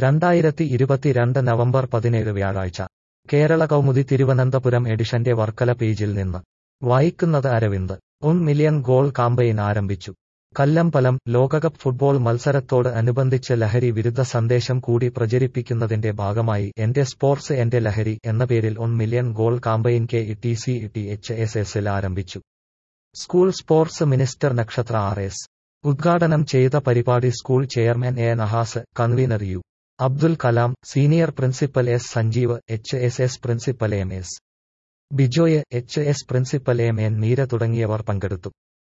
രണ്ടായിരത്തി ഇരുപത്തിരണ്ട് നവംബർ പതിനേഴ് വ്യാഴാഴ്ച കേരള കൗമുദി തിരുവനന്തപുരം എഡിഷന്റെ വർക്കല പേജിൽ നിന്ന് വായിക്കുന്നത് Aravind one million goal campaign ആരംഭിച്ചു കല്ലമ്പലം ലോകകപ്പ് ഫുട്ബോൾ മത്സരത്തോട് അനുബന്ധിച്ച് ലഹരി വിരുദ്ധ സന്ദേശം കൂടി പ്രചരിപ്പിക്കുന്നതിന്റെ ഭാഗമായി എന്റെ സ്പോർട്സ് എന്റെ ലഹരി എന്ന പേരിൽ one million goal campaign K T C T H S എസിൽ ആരംഭിച്ചു school sports minister Nakshatra R S ഉദ്ഘാടനം ചെയ്ത പരിപാടി school chairman A Nahas convener U Abdul Kalam senior principal S Sanjeev H S S principal M S Bijoy H S principal M N Meera തുടങ്ങിയവർ പങ്കെടുത്തു